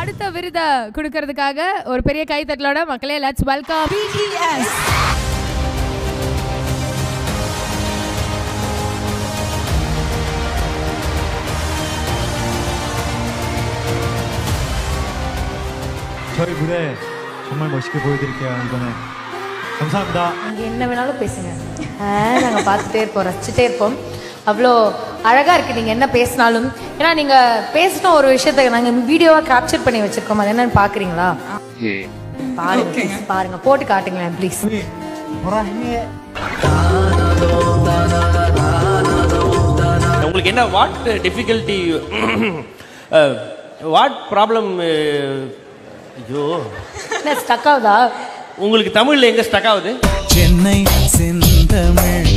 அடுத்த விருதை கொடுக்கறதுக்காக ஒரு பெரிய கைத்தட்டலோட மக்களே லெட்ஸ் வெல்கம் பிடிஎஸ் 저희 무대 정말 멋있게 보여드릴게요 이번에 감사합니다 நீங்க என்ன வேணாலும் பேசுங்க ஆ, நாங்க பார்த்துட்டே இருப்போம் ரசிச்சுட்டே இருப்போம் அவ்வளோ அழகா இருக்கு நீங்க என்ன பேசினாலும் ஏன்னா நீங்க பேசின ஒரு விஷயத்தை நாங்க வீடியோவா கேப்சர் பண்ணி வச்சிருக்கோம் அது என்னன்னு பாக்குறீங்களா பாருங்க please, பாருங்க போட்டு காட்டுங்களேன் ப்ளீஸ் உங்களுக்கு என்ன வாட் டிஃபிகல்ட்டி வாட் ப்ராப்ளம் ஐயோ என்ன ஸ்டக் ஆகுதா உங்களுக்கு தமிழ்ல எங்க ஸ்டக் ஆகுது சென்னை செந்தமிழ்